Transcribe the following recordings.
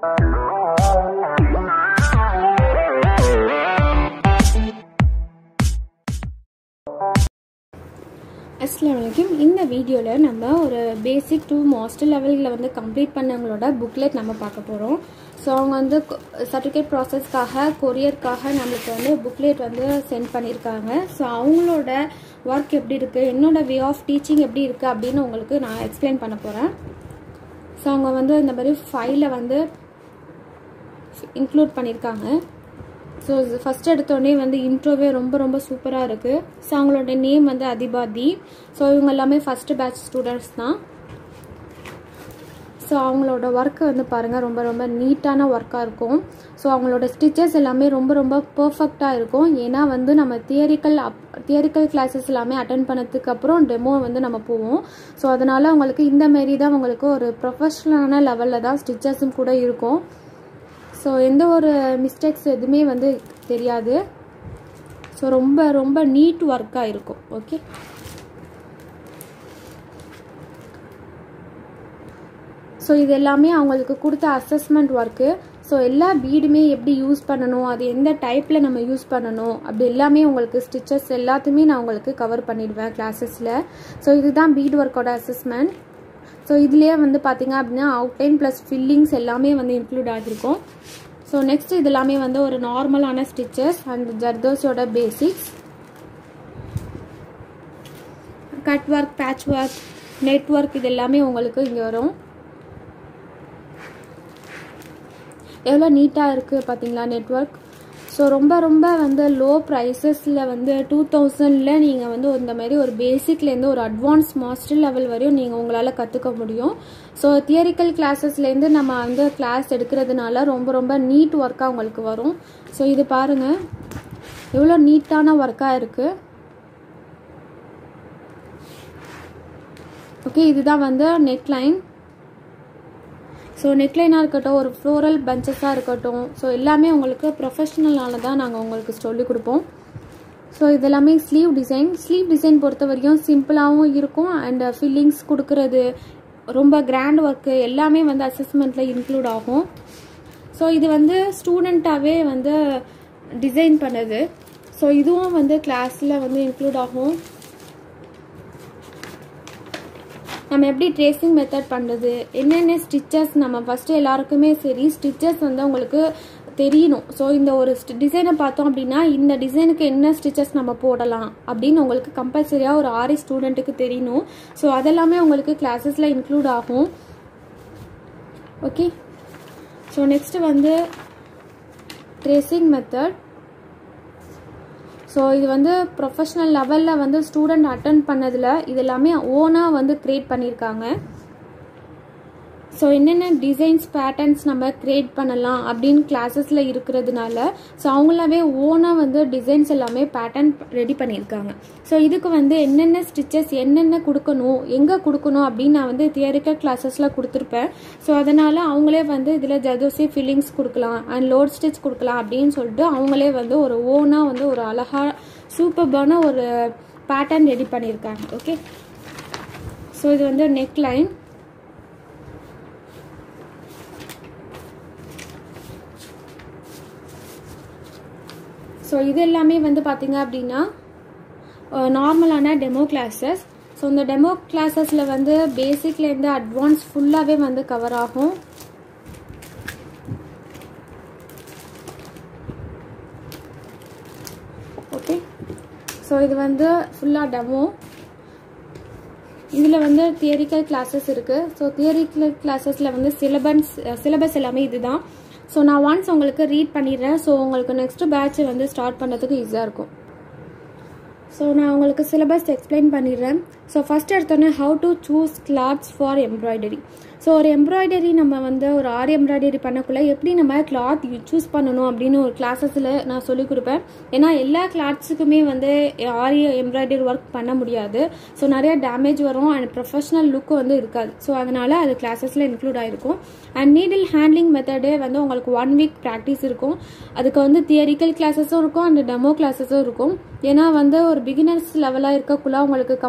அஸ்லாம் வலைக்கும் இந்த வீடியோவில் நம்ம ஒரு பேசிக் டூ மாஸ்டர் லெவலில் வந்து கம்ப்ளீட் பண்ணவங்களோட புக்லெட் நம்ம பார்க்க போகிறோம் ஸோ அவங்க வந்து சர்டிஃபிகேட் ப்ராசஸ்க்காக கொரியருக்காக நம்மளுக்கு வந்து புக்லெட் வந்து சென்ட் பண்ணியிருக்காங்க ஸோ அவங்களோட ஒர்க் எப்படி இருக்குது என்னோட வே ஆஃப் டீச்சிங் எப்படி இருக்குது அப்படின்னு உங்களுக்கு நான் எக்ஸ்பிளைன் பண்ண போகிறேன் ஸோ அவங்க வந்து இந்த மாதிரி ஃபைலை வந்து இன்க்ளூட் பண்ணியிருக்காங்க ஸோ ஃபஸ்ட் எடுத்தோடனே வந்து இன்ட்ரோவே ரொம்ப ரொம்ப சூப்பராக இருக்குது ஸோ அவங்களோட நேம் வந்து அதிபாதி ஸோ இவங்க எல்லாமே ஃபஸ்ட்டு பேட்ச் ஸ்டூடெண்ட்ஸ் தான் ஸோ அவங்களோட ஒர்க்கு வந்து பாருங்கள் ரொம்ப ரொம்ப நீட்டான ஒர்க்காக இருக்கும் ஸோ அவங்களோட ஸ்டிச்சஸ் எல்லாமே ரொம்ப ரொம்ப பர்ஃபெக்டாக இருக்கும் ஏன்னா வந்து நம்ம தியரிக்கல் அப் தியரிக்கல் கிளாஸஸ் எல்லாமே அட்டன் பண்ணதுக்கு அப்புறம் டெமோ வந்து நம்ம போவோம் ஸோ அதனால் அவங்களுக்கு இந்த மாரி தான் அவங்களுக்கு ஒரு ப்ரொஃபஷ்னலான லெவலில் தான் ஸ்டிச்சஸும் கூட இருக்கும் ஸோ எந்த ஒரு மிஸ்டேக்ஸ் எதுவுமே வந்து தெரியாது ஸோ ரொம்ப ரொம்ப நீட் ஒர்க்காக இருக்கும் ஓகே ஸோ இது எல்லாமே அவங்களுக்கு கொடுத்த அசஸ்மெண்ட் ஒர்க்கு ஸோ எல்லா பீடுமே எப்படி யூஸ் பண்ணணும் அது எந்த டைப்பில் நம்ம யூஸ் பண்ணணும் அப்படி எல்லாமே உங்களுக்கு ஸ்டிச்சஸ் எல்லாத்தையுமே நான் உங்களுக்கு கவர் பண்ணிடுவேன் கிளாஸஸில் ஸோ இதுதான் பீட் ஒர்க்கோட அசஸ்மெண்ட் ஸோ இதுலேயே வந்து பார்த்தீங்க அப்படின்னா அவுட்லைன் ப்ளஸ் ஃபில்லிங்ஸ் எல்லாமே வந்து இன்க்ளூட் ஆகிருக்கும் ஸோ நெக்ஸ்ட் இது எல்லாமே வந்து ஒரு நார்மலான ஸ்டிச்சஸ் அண்ட் ஜர்தோஸோட basics cut work patch work net work இது எல்லாமே உங்களுக்கு இங்கே வரும் எவ்வளோ நீட்டாக இருக்குது பார்த்தீங்களா நெட்ஒர்க் ஸோ ரொம்ப ரொம்ப வந்து லோ ப்ரைஸஸில் வந்து டூ தௌசண்டில் நீங்கள் வந்து இந்த மாதிரி ஒரு பேசிக்லேருந்து ஒரு அட்வான்ஸ் மாஸ்டர் லெவல் வரையும் நீங்கள் உங்களால் கற்றுக்க முடியும் ஸோ தியரிக்கல் கிளாஸஸ்லேருந்து நம்ம வந்து கிளாஸ் எடுக்கிறதுனால ரொம்ப ரொம்ப நீட் ஒர்க்காக உங்களுக்கு வரும் ஸோ இது பாருங்கள் எவ்வளோ நீட்டான ஒர்க்காக இருக்குது ஓகே இதுதான் வந்து நெக்லைன் ஸோ நெக்லைனாக இருக்கட்டும் ஒரு ஃப்ளோரல் பஞ்சஸாக இருக்கட்டும் ஸோ எல்லாமே உங்களுக்கு ப்ரொஃபஷ்னலான தான் நாங்கள் உங்களுக்கு சொல்லிக் கொடுப்போம் ஸோ இது எல்லாமே ஸ்லீவ் டிசைன் ஸ்லீவ் டிசைன் பொறுத்த வரைக்கும் சிம்பிளாகவும் இருக்கும் அண்ட் ஃபில்லிங்ஸ் கொடுக்குறது ரொம்ப கிராண்ட் ஒர்க்கு எல்லாமே வந்து அசஸ்மெண்ட்டில் இன்க்ளூட் ஆகும் ஸோ இது வந்து ஸ்டூடெண்ட்டாகவே வந்து டிசைன் பண்ணது ஸோ இதுவும் வந்து கிளாஸில் வந்து இன்க்ளூட் ஆகும் நம்ம எப்படி ட்ரேசிங் மெத்தட் பண்ணுறது என்னென்ன ஸ்டிச்சஸ் நம்ம ஃபஸ்ட்டு எல்லாருக்குமே சரி ஸ்டிச்சஸ் வந்து உங்களுக்கு தெரியணும் ஸோ இந்த ஒரு டிசைனை பார்த்தோம் அப்படின்னா இந்த டிசைனுக்கு என்ன ஸ்டிச்சஸ் நம்ம போடலாம் அப்படின்னு உங்களுக்கு கம்பல்சரியாக ஒரு ஆரி ஸ்டூடெண்ட்டுக்கு தெரியணும் ஸோ அதெல்லாமே உங்களுக்கு கிளாஸஸில் இன்க்ளூட் ஆகும் ஓகே ஸோ நெக்ஸ்ட்டு வந்து ட்ரேசிங் மெத்தட் ஸோ இது வந்து ப்ரொஃபஷ்னல் லெவலில் வந்து ஸ்டூடெண்ட் அட்டன் பண்ணதில் இது எல்லாமே ஓனாக வந்து க்ரியேட் பண்ணியிருக்காங்க ஸோ என்னென்ன டிசைன்ஸ் பேட்டர்ன்ஸ் நம்ம க்ரியேட் பண்ணலாம் அப்படின்னு கிளாஸஸில் இருக்கிறதுனால ஸோ அவங்களாவே ஓனாக வந்து டிசைன்ஸ் எல்லாமே பேட்டர்ன் ரெடி பண்ணியிருக்காங்க ஸோ இதுக்கு வந்து என்னென்ன ஸ்டிச்சஸ் என்னென்ன கொடுக்கணும் எங்கே கொடுக்கணும் அப்படின்னு நான் வந்து தியரிக்கல் கிளாஸஸில் கொடுத்துருப்பேன் ஸோ அதனால் அவங்களே வந்து இதில் ஜதோசி ஃபில்லிங்ஸ் கொடுக்கலாம் அண்ட் லோட் ஸ்டிச் கொடுக்கலாம் அப்படின்னு சொல்லிட்டு அவங்களே வந்து ஒரு ஓனாக வந்து ஒரு அழகாக சூப்பர்பான ஒரு பேட்டர்ன் ரெடி பண்ணியிருக்காங்க ஓகே ஸோ இது வந்து நெக் லைன் ஸோ இது எல்லாமே வந்து பார்த்தீங்க அப்படின்னா நார்மலான டெமோ கிளாஸஸ் ஸோ இந்த டெமோ கிளாஸஸில் வந்து பேசிக்லேருந்து அட்வான்ஸ் ஃபுல்லாகவே வந்து கவர் ஆகும் ஓகே ஸோ இது வந்து ஃபுல்லாக டெமோ இதில் வந்து தியரிக்கல் கிளாஸஸ் இருக்குது ஸோ தியரிக்கல் கிளாஸஸில் வந்து சிலபஸ் சிலபஸ் எல்லாமே இதுதான் ஸோ நான் ஒன்ஸ் உங்களுக்கு ரீட் பண்ணிடுறேன் ஸோ உங்களுக்கு நெக்ஸ்ட் பேட்ச் வந்து ஸ்டார்ட் பண்ணுறதுக்கு ஈஸியாக இருக்கும் ஸோ நான் உங்களுக்கு சிலபஸ் எக்ஸ்பிளைன் பண்ணிடுறேன் ஸோ ஃபஸ்ட் எடுத்தோன்னே how to choose clothes for embroidery so ஒரு எம்ப்ராய்டரி நம்ம வந்து ஒரு ஆரி எம்ப்ராய்டரி பண்ணக்குள்ளே எப்படி நம்ம கிளாத் சூஸ் பண்ணணும் அப்படின்னு ஒரு கிளாஸஸில் நான் சொல்லிக் கொடுப்பேன் ஏன்னா எல்லா கிளாத்ஸுக்குமே வந்து ஆரி எம்ப்ராய்டரி ஒர்க் பண்ண முடியாது ஸோ நிறைய டேமேஜ் வரும் அண்ட் ப்ரொஃபஷ்னல் லுக்கு வந்து இருக்காது ஸோ அதனால் அது கிளாஸஸில் இன்க்ளூட் ஆகிருக்கும் அண்ட் நீடில் ஹேண்ட்லிங் மெத்தடே வந்து உங்களுக்கு ஒன் வீக் ப்ராக்டிஸ் இருக்கும் அதுக்கு வந்து தியரிக்கல் கிளாஸஸும் இருக்கும் அண்ட் டெமோ கிளாஸஸும் இருக்கும் ஏன்னா வந்து ஒரு பிகினர்ஸ் லெவலாக இருக்கக்குள்ள உங்களுக்கு கம்பல்சரி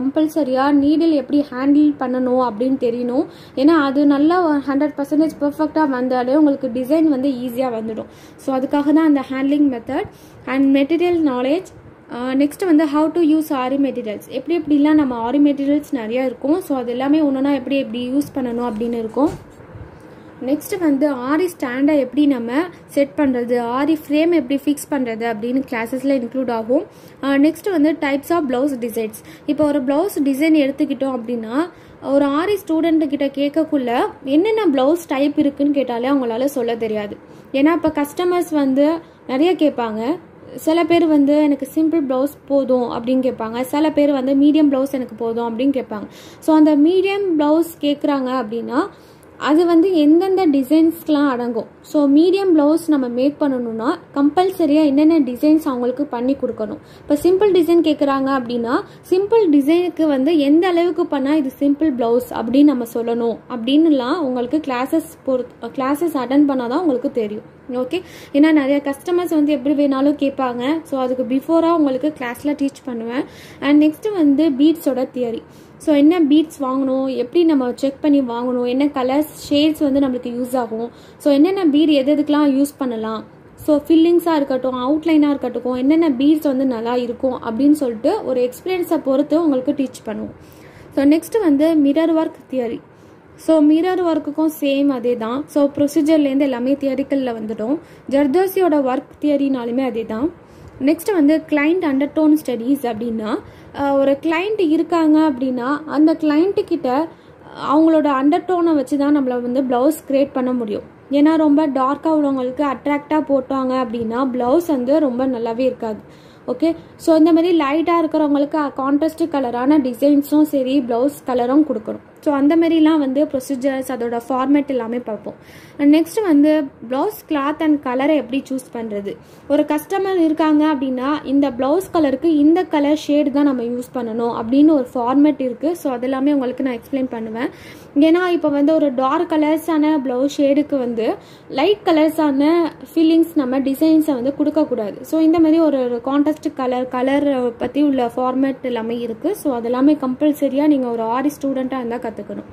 கம்பல்சரியாக நீடில் எப்படி ஹேண்டில் பண்ணணும் அப்படின்னு தெரியணும் ஏன்னா அது நல்லா ஹண்ட்ரட் பர்சன்டேஜ் பெர்ஃபெக்டாக வந்தாலே உங்களுக்கு டிசைன் வந்து ஈஸியாக வந்துடும் ஸோ அதுக்காக தான் அந்த handling method and material knowledge next வந்து how to use aari materials எப்படி எப்படிலாம் நம்ம ஆரி மெட்டீரியல்ஸ் நிறையா இருக்கும் ஸோ அது எல்லாமே ஒன்றுனா எப்படி எப்படி யூஸ் பண்ணணும் அப்படின்னு இருக்கும் நெக்ஸ்ட் வந்து ஆரி ஸ்டாண்டை எப்படி நம்ம செட் பண்ணுறது ஆரி ஃப்ரேம் எப்படி ஃபிக்ஸ் பண்ணுறது அப்படின்னு கிளாஸஸில் இன்க்ளூட் ஆகும் நெக்ஸ்ட் வந்து டைப்ஸ் ஆஃப் ப்ளவுஸ் டிசைன்ஸ் இப்போ ஒரு ப்ளவுஸ் டிசைன் எடுத்துக்கிட்டோம் அப்படின்னா ஒரு ஆரி ஸ்டூடெண்ட்டு கிட்ட கேட்கக்குள்ள என்னென்ன ப்ளவுஸ் டைப் இருக்குன்னு கேட்டாலே அவங்களால சொல்ல தெரியாது ஏன்னா இப்போ கஸ்டமர்ஸ் வந்து நிறைய கேட்பாங்க சில பேர் வந்து எனக்கு சிம்பிள் ப்ளவுஸ் போதும் அப்படின்னு கேட்பாங்க சில பேர் வந்து மீடியம் ப்ளவுஸ் எனக்கு போதும் அப்படின்னு கேட்பாங்க ஸோ அந்த மீடியம் ப்ளவுஸ் கேட்குறாங்க அப்படின்னா அது வந்து எந்தெந்த டிசைன்ஸ்க்கெலாம் அடங்கும் ஸோ மீடியம் ப்ளவுஸ் நம்ம மேக் பண்ணணும்னா கம்பல்சரியாக என்னென்ன டிசைன்ஸ் அவங்களுக்கு பண்ணி கொடுக்கணும் இப்போ சிம்பிள் டிசைன் கேட்குறாங்க அப்படின்னா சிம்பிள் டிசைனுக்கு வந்து எந்த அளவுக்கு பண்ணால் இது சிம்பிள் ப்ளவுஸ் அப்படின்னு நம்ம சொல்லணும் அப்படின்னுலாம் உங்களுக்கு கிளாஸஸ் பொறுத்து கிளாஸஸ் அட்டன் பண்ணால் தான் உங்களுக்கு தெரியும் ஓகே ஏன்னா நிறைய கஸ்டமர்ஸ் வந்து எப்படி வேணாலும் கேட்பாங்க ஸோ அதுக்கு பிஃபோராக உங்களுக்கு கிளாஸில் டீச் பண்ணுவேன் அண்ட் நெக்ஸ்ட்டு வந்து பீட்ஸோட தியரி ஸோ என்ன பீட்ஸ் வாங்கணும் எப்படி நம்ம செக் பண்ணி வாங்கணும் என்ன கலர்ஸ் ஷேட்ஸ் வந்து நம்மளுக்கு யூஸ் ஆகும் ஸோ என்னென்ன பீட் எது எதுக்கெலாம் யூஸ் பண்ணலாம் ஸோ ஃபில்லிங்ஸாக இருக்கட்டும் அவுட்லைனாக இருக்கட்டும் என்னென்ன பீட்ஸ் வந்து நல்லா இருக்கும் அப்படின்னு சொல்லிட்டு ஒரு எக்ஸ்பீரியன்ஸை பொறுத்து உங்களுக்கு டீச் பண்ணுவோம் ஸோ நெக்ஸ்ட் வந்து mirror work theory so mirror ஒர்க்குக்கும் சேம் அதே தான் ஸோ ப்ரொசீஜர்லேருந்து எல்லாமே தியரிக்கலில் வந்துடும் ஜர்தோசியோட ஒர்க் தியரினாலுமே அதே தான் நெக்ஸ்ட் வந்து கிளைண்ட் அண்டர்டோன் ஸ்டடீஸ் அப்படின்னா ஒரு கிளைண்ட் இருக்காங்க அப்படின்னா அந்த கிளைண்ட்டு கிட்ட அவங்களோட அண்டர்டோனை வச்சு தான் நம்மளை வந்து ப்ளவுஸ் க்ரியேட் பண்ண முடியும் ஏன்னா ரொம்ப டார்க்காக உள்ளவங்களுக்கு அட்ராக்டாக போட்டாங்க அப்படின்னா ப்ளவுஸ் வந்து ரொம்ப நல்லாவே இருக்காது ஓகே ஸோ இந்த மாதிரி லைட்டாக இருக்கிறவங்களுக்கு கான்ட்ராஸ்ட் கலரான டிசைன்ஸும் சரி ப்ளவுஸ் கலரும் கொடுக்கணும் ஸோ அந்த மாதிரிலாம் வந்து ப்ரொசீஜர்ஸ் அதோட ஃபார்மேட் எல்லாமே பார்ப்போம் அண்ட் நெக்ஸ்ட் வந்து ப்ளவுஸ் கிளாத் அண்ட் கலரை எப்படி சூஸ் பண்ணுறது ஒரு கஸ்டமர் இருக்காங்க அப்படின்னா இந்த ப்ளவுஸ் கலருக்கு இந்த கலர் ஷேடு தான் நம்ம யூஸ் பண்ணணும் அப்படின்னு ஒரு ஃபார்மேட் இருக்குது ஸோ அதெல்லாமே உங்களுக்கு நான் எக்ஸ்பிளைன் பண்ணுவேன் ஏன்னா இப்போ வந்து ஒரு டார்க் கலர்ஸான ப்ளவுஸ் ஷேடுக்கு வந்து லைட் கலர்ஸான ஃபீலிங்ஸ் நம்ம டிசைன்ஸை வந்து கொடுக்கக்கூடாது ஸோ இந்த மாதிரி ஒரு கான்ட்ராஸ்ட் கலர் கலர் பற்றி உள்ள ஃபார்மேட் எல்லாமே இருக்குது ஸோ அதெல்லாமே கம்பல்சரியாக நீங்கள் ஒரு ஆரி ஸ்டூடெண்ட்டாக இருந்தால் கற்றுக்கணும்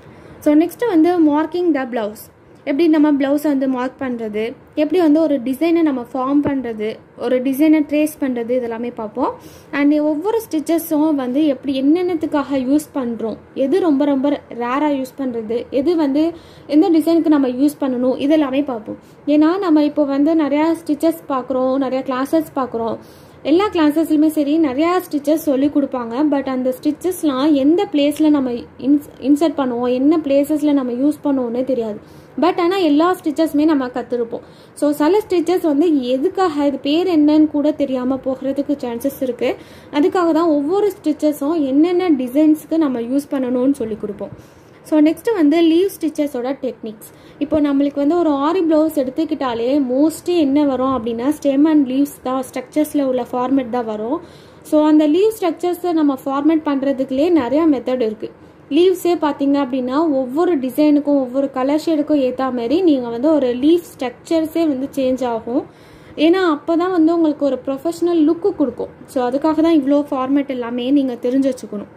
ஸோ நெக்ஸ்ட்டு வந்து மார்க்கிங் த ப்ளவுஸ் எப்படி நம்ம ப்ளவுஸை வந்து மார்க் பண்ணுறது எப்படி வந்து ஒரு டிசைனை நம்ம ஃபார்ம் பண்ணுறது ஒரு டிசைனை ட்ரேஸ் பண்ணுறது இதெல்லாமே பார்ப்போம் அண்ட் ஒவ்வொரு ஸ்டிச்சஸும் வந்து எப்படி என்னென்னத்துக்காக யூஸ் பண்ணுறோம் எது ரொம்ப ரொம்ப ரேராக யூஸ் பண்ணுறது எது வந்து எந்த டிசைனுக்கு நம்ம யூஸ் பண்ணணும் இதெல்லாமே பார்ப்போம் ஏன்னா நம்ம இப்போ வந்து நிறையா ஸ்டிச்சஸ் பார்க்குறோம் நிறையா கிளாஸஸ் பார்க்குறோம் எல்லா கிளாஸஸ்லையுமே சரி நிறையா ஸ்டிச்சஸ் சொல்லி கொடுப்பாங்க பட் அந்த ஸ்டிச்சஸ்லாம் எந்த பிளேஸில் நம்ம இன்ஸ் இன்சர்ட் பண்ணுவோம் என்ன பிளேசஸில் நம்ம யூஸ் பண்ணுவோன்னே தெரியாது பட் ஆனால் எல்லா ஸ்டிச்சஸுமே நம்ம கற்றுருப்போம் ஸோ சில ஸ்டிச்சஸ் வந்து எதுக்காக இது பேர் என்னன்னு கூட தெரியாமல் போகிறதுக்கு சான்சஸ் இருக்குது அதுக்காக தான் ஒவ்வொரு ஸ்டிச்சஸும் என்னென்ன டிசைன்ஸ்க்கு நம்ம யூஸ் பண்ணணும்னு சொல்லி கொடுப்போம் ஸோ நெக்ஸ்ட் வந்து லீவ் ஸ்டிச்சஸோட டெக்னிக்ஸ் இப்போ நம்மளுக்கு வந்து ஒரு ஆரி ப்ளவுஸ் எடுத்துக்கிட்டாலே மோஸ்ட்லி என்ன வரும் அப்படின்னா ஸ்டெம் அண்ட் லீவ்ஸ் தான் ஸ்ட்ரக்சர்ஸில் உள்ள ஃபார்மேட் தான் வரும் ஸோ அந்த லீவ் ஸ்ட்ரக்சர்ஸை நம்ம ஃபார்மேட் பண்ணுறதுக்குலேயே நிறையா மெத்தட் இருக்குது லீவ்ஸே பார்த்தீங்க அப்படின்னா ஒவ்வொரு டிசைனுக்கும் ஒவ்வொரு கலர் ஷேடுக்கும் ஏற்ற மாதிரி நீங்கள் வந்து ஒரு லீவ் ஸ்ட்ரக்சர்ஸே வந்து சேஞ்ச் ஆகும் ஏன்னா அப்போ தான் வந்து உங்களுக்கு ஒரு ப்ரொஃபஷ்னல் லுக்கு கொடுக்கும் ஸோ அதுக்காக தான் இவ்வளோ ஃபார்மேட் எல்லாமே நீங்கள் தெரிஞ்சு வச்சுக்கணும்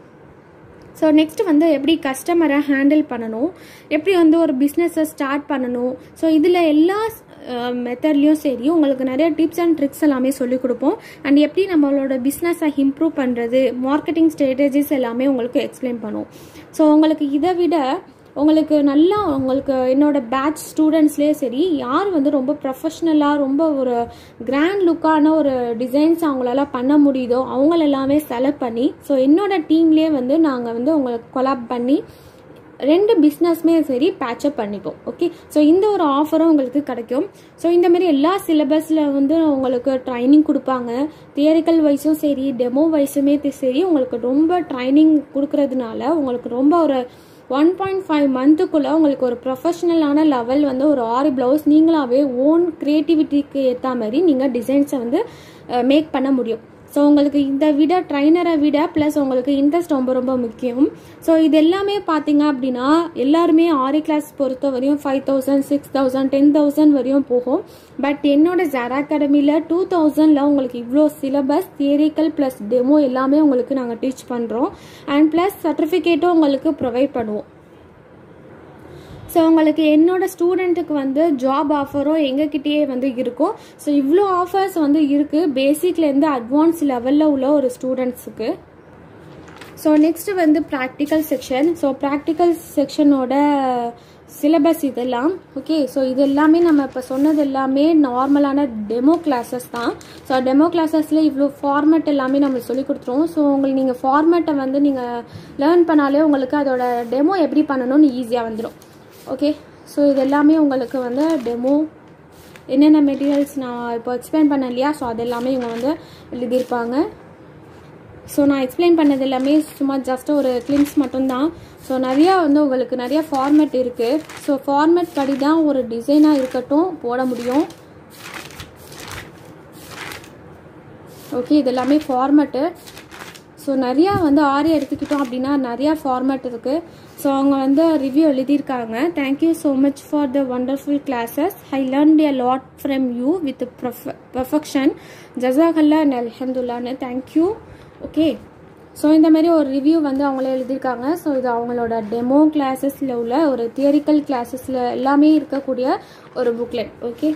ஸோ நெக்ஸ்ட் வந்து எப்படி கஸ்டமரை ஹேண்டில் பண்ணணும் எப்படி வந்து ஒரு பிஸ்னஸை ஸ்டார்ட் பண்ணணும் ஸோ இதில் எல்லா மெத்தட்லேயும் சரி உங்களுக்கு நிறைய டிப்ஸ் அண்ட் ட்ரிக்ஸ் எல்லாமே சொல்லிக் கொடுப்போம் அண்ட் எப்படி நம்மளோட பிஸ்னஸை இம்ப்ரூவ் பண்ணுறது மார்க்கெட்டிங் ஸ்ட்ராட்டஜிஸ் எல்லாமே உங்களுக்கு எக்ஸ்பிளைன் பண்ணுவோம் ஸோ உங்களுக்கு இதை விட உங்களுக்கு நல்லா உங்களுக்கு என்னோட பேட்ச் ஸ்டூடெண்ட்ஸ்லேயே சரி யார் வந்து ரொம்ப ப்ரொஃபஷ்னலாக ரொம்ப ஒரு கிராண்ட் லுக்கான ஒரு டிசைன்ஸ் அவங்களால பண்ண முடியுதோ அவங்கள எல்லாமே செலக்ட் பண்ணி ஸோ என்னோட டீம்லேயே வந்து நாங்கள் வந்து உங்களுக்கு கொலாப் பண்ணி ரெண்டு பிஸ்னஸ்மே சரி பேட்சப் பண்ணிப்போம் ஓகே ஸோ இந்த ஒரு ஆஃபரும் உங்களுக்கு கிடைக்கும் ஸோ இந்த மாதிரி எல்லா சிலபஸில் வந்து உங்களுக்கு ட்ரைனிங் கொடுப்பாங்க தியரிக்கல் வைஸும் சரி டெமோ வைஸுமே சரி உங்களுக்கு ரொம்ப ட்ரைனிங் கொடுக்கறதுனால உங்களுக்கு ரொம்ப ஒரு ஒன் பாயிண்ட் ஃபைவ் மந்த்துக்குள்ளே உங்களுக்கு ஒரு ப்ரொஃபஷ்னலான லெவல் வந்து ஒரு ஆரி ப்ளவுஸ் நீங்களாவே ஓன் க்ரியேட்டிவிட்டிக்கு ஏற்ற மாதிரி நீங்கள் டிசைன்ஸை வந்து மேக் பண்ண முடியும் ஸோ உங்களுக்கு இதை விட ட்ரைனரை விட ப்ளஸ் உங்களுக்கு இன்ட்ரெஸ்ட் ரொம்ப ரொம்ப முக்கியம் ஸோ இது எல்லாமே பார்த்தீங்க அப்படின்னா எல்லாருமே ஆரி கிளாஸ் பொறுத்த வரையும் five thousand six thousand ten thousand வரையும் போகும் பட் என்னோட ஜாரா அகாடமியில் டூ தௌசண்டில் உங்களுக்கு இவ்வளோ சிலபஸ் தியரிக்கல் ப்ளஸ் டெமோ எல்லாமே உங்களுக்கு நாங்கள் டீச் பண்ணுறோம் அண்ட் ப்ளஸ் சர்டிஃபிகேட்டும் உங்களுக்கு ப்ரொவைட் பண்ணுவோம் ஸோ உங்களுக்கு என்னோட ஸ்டூடெண்ட்டுக்கு வந்து ஜாப் ஆஃபரும் எங்ககிட்டயே வந்து இருக்கும் ஸோ இவ்வளோ ஆஃபர்ஸ் வந்து இருக்குது பேசிக்லேருந்து அட்வான்ஸ் லெவலில் உள்ள ஒரு ஸ்டூடெண்ட்ஸுக்கு ஸோ நெக்ஸ்ட் வந்து ப்ராக்டிக்கல் செக்ஷன் ஸோ ப்ராக்டிக்கல் செக்ஷனோட சிலபஸ் இதெல்லாம் ஓகே ஸோ இது எல்லாமே நம்ம இப்போ சொன்னது எல்லாமே நார்மலான டெமோ கிளாஸஸ் தான் ஸோ டெமோ கிளாஸஸில் இவ்வளோ ஃபார்மேட் எல்லாமே நம்ம சொல்லி கொடுத்துருவோம் ஸோ உங்களுக்கு நீங்கள் ஃபார்மேட்டை வந்து நீங்கள் லேர்ன் பண்ணாலே உங்களுக்கு அதோட டெமோ எப்படி பண்ணணும்னு ஈஸியாக வந்துடும் ஓகே ஸோ இது எல்லாமே உங்களுக்கு வந்து டெமோ என்னென்ன மெட்டீரியல்ஸ் நான் இப்போ எக்ஸ்பிளைன் பண்ணேன் இல்லையா ஸோ அது எல்லாமே இவங்க வந்து எழுதியிருப்பாங்க ஸோ நான் எக்ஸ்பிளைன் பண்ணது எல்லாமே சும்மா ஜஸ்ட் ஒரு கிளிம்ஸ் மட்டும்தான் ஸோ நிறையா வந்து உங்களுக்கு நிறைய ஃபார்மேட் இருக்குது ஸோ ஃபார்மேட் படி தான் ஒரு டிசைனாக இருக்கட்டும் போட முடியும் ஓகே இது எல்லாமே ஃபார்மேட்டு ஸோ நிறையா வந்து ஆரி எடுத்துக்கிட்டோம் அப்படின்னா நிறையா ஃபார்மேட் இருக்குது ஸோ அவங்க வந்து ரிவ்யூ எழுதியிருக்காங்க thank you so much for the wonderful classes I learn a lot from you with perfection ஜசாகல்லா அண்ட் அலமதுல்லான்னு தேங்க்யூ ஓகே ஸோ இந்த மாதிரி ஒரு ரிவ்யூ வந்து அவங்களே எழுதியிருக்காங்க ஸோ இது அவங்களோட டெமோ கிளாஸஸில் உள்ள ஒரு தியரிக்கல் கிளாஸஸில் எல்லாமே இருக்கக்கூடிய ஒரு புக்லெட் ஓகே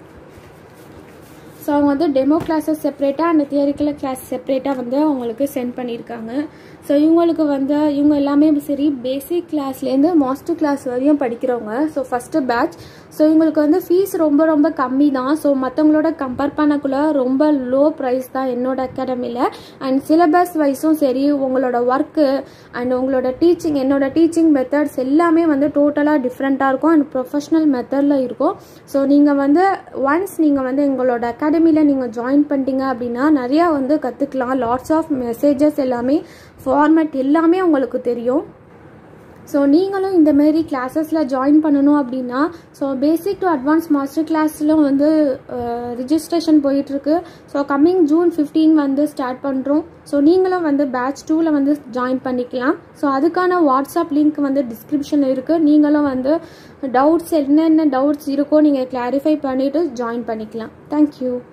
ஸோ அவங்க வந்து டெமோ கிளாஸஸ் செப்பரேட்டாக அண்ட் தியரிக்கல் கிளாஸ் செப்பரேட்டாக வந்து அவங்களுக்கு சென்ட் பண்ணியிருக்காங்க ஸோ இவங்களுக்கு வந்து இவங்க எல்லாமே சரி பேசிக் கிளாஸ்லேருந்து மாஸ்டர் கிளாஸ் வரையும் படிக்கிறவங்க ஸோ ஃபஸ்ட்டு பேட்ச் ஸோ இவங்களுக்கு வந்து ஃபீஸ் ரொம்ப ரொம்ப கம்மி தான் ஸோ மற்றவங்களோட கம்பேர் பண்ணக்குள்ள ரொம்ப லோ ப்ரைஸ் தான் என்னோட அகாடமியில் அண்ட் சிலபஸ் வைஸும் சரி உங்களோட ஒர்க்கு அண்ட் உங்களோட டீச்சிங் என்னோட டீச்சிங் மெத்தட்ஸ் எல்லாமே வந்து டோட்டலாக டிஃப்ரெண்ட்டாக இருக்கும் அண்ட் ப்ரொஃபஷ்னல் மெத்தடில் இருக்கும் ஸோ நீங்கள் வந்து ஒன்ஸ் நீங்கள் வந்து எங்களோட அகாடமியில் நீங்கள் ஜாயின் பண்ணிட்டீங்க அப்படின்னா நிறையா வந்து கற்றுக்கலாம் லாட்ஸ் ஆஃப் மெசேஜஸ் எல்லாமே ஃபார்மேட் எல்லாமே உங்களுக்கு தெரியும் ஸோ நீங்களும் இந்த மாரி கிளாஸஸில் ஜாயின் பண்ணணும் அப்படின்னா so basic to advance master கிளாஸ்லும் வந்து ரிஜிஸ்ட்ரேஷன் போயிட்டுருக்கு ஸோ கம்மிங் ஜூன் ஃபிஃப்டீன் வந்து ஸ்டார்ட் பண்ணுறோம் ஸோ நீங்களும் வந்து பேட்ச் டூவில் வந்து ஜாயின் பண்ணிக்கலாம் ஸோ அதுக்கான வாட்ஸ்அப் லிங்க் வந்து டிஸ்கிரிப்ஷனில் இருக்குது நீங்களும் வந்து டவுட்ஸ் என்னென்ன டவுட்ஸ் இருக்கோ நீங்கள் கிளாரிஃபை பண்ணிவிட்டு ஜாயின் பண்ணிக்கலாம் தேங்க்யூ